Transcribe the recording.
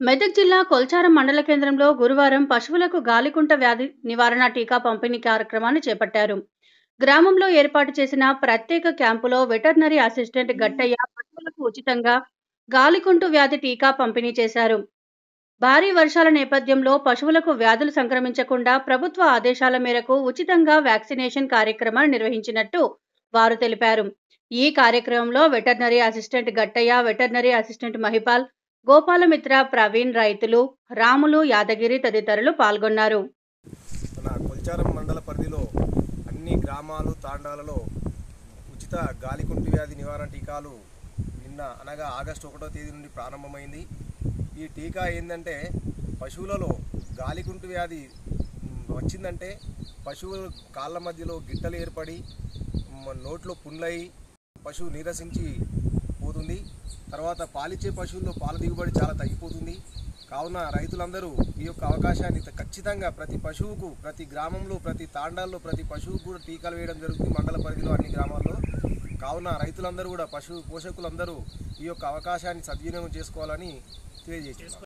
మెదక్ జిల్లా కొల్చారం మండల కేంద్రంలో గురువారం పశువులకు గాలికుంట వ్యాధి నివారణ టీకా పంపిణీ కార్యక్రమాన్ని చేపట్టారు గ్రామంలో ఏర్పాటు చేసిన ప్రత్యేక క్యాంపులో వెటర్నరీ అసిస్టెంట్ గట్టయ్య పశువులకు ఉచితంగా గాలికుంటు వ్యాధి టీకా పంపిణీ చేశారు భారీ వర్షాల నేపథ్యంలో పశువులకు వ్యాధులు సంక్రమించకుండా ప్రభుత్వ ఆదేశాల మేరకు ఉచితంగా వ్యాక్సినేషన్ కార్యక్రమాన్ని నిర్వహించినట్టు వారు తెలిపారు ఈ కార్యక్రమంలో veterinary assistant Gattaiah veterinary assistant Mahipal Gopalamitra Praveen రైతులు రాములు యాదగిరి తదితరులు పాల్గొన్నారు మన కొల్చారం మండల పరిధిలో అన్ని గ్రామాలు తాండాలలో ఉచిత గాలికుంటు వ్యాధి నివారణ టీకాలు నిన్న అనగా ఆగస్టు ఒకటో తేదీ నుండి ప్రారంభమైంది ఈ టీకా ఏంటంటే పశువులలో గాలికుంటు వ్యాధి మ్, వచ్చిందంటే పశువుల కాళ్ళ మధ్యలో గిట్టలు ఏర్పడి మ్, నోట్లో పుండ్లయి పశువు నీరసించి పోతుంది తర్వాత పాలిచ్చే పశువుల్లో పాల దిగుబడి చాలా తగ్గిపోతుంది కావున రైతులందరూ ఈ యొక్క అవకాశాన్ని త- ఖచ్చితంగా ప్రతి పశువుకు ప్రతి గ్రామంలో ప్రతి తాండాల్లో ప్రతి పశువుకు కూడా టీకాలు వేయడం జరుగుతుంది మండల పరిధిలో అన్ని గ్రామాల్లో కావున రైతులందరూ కూడా పశు పోషకులందరూ ఈ యొక్క అవకాశాన్ని సద్వినియోగం చేసుకోవాలని తెలియజేస్తున్నారు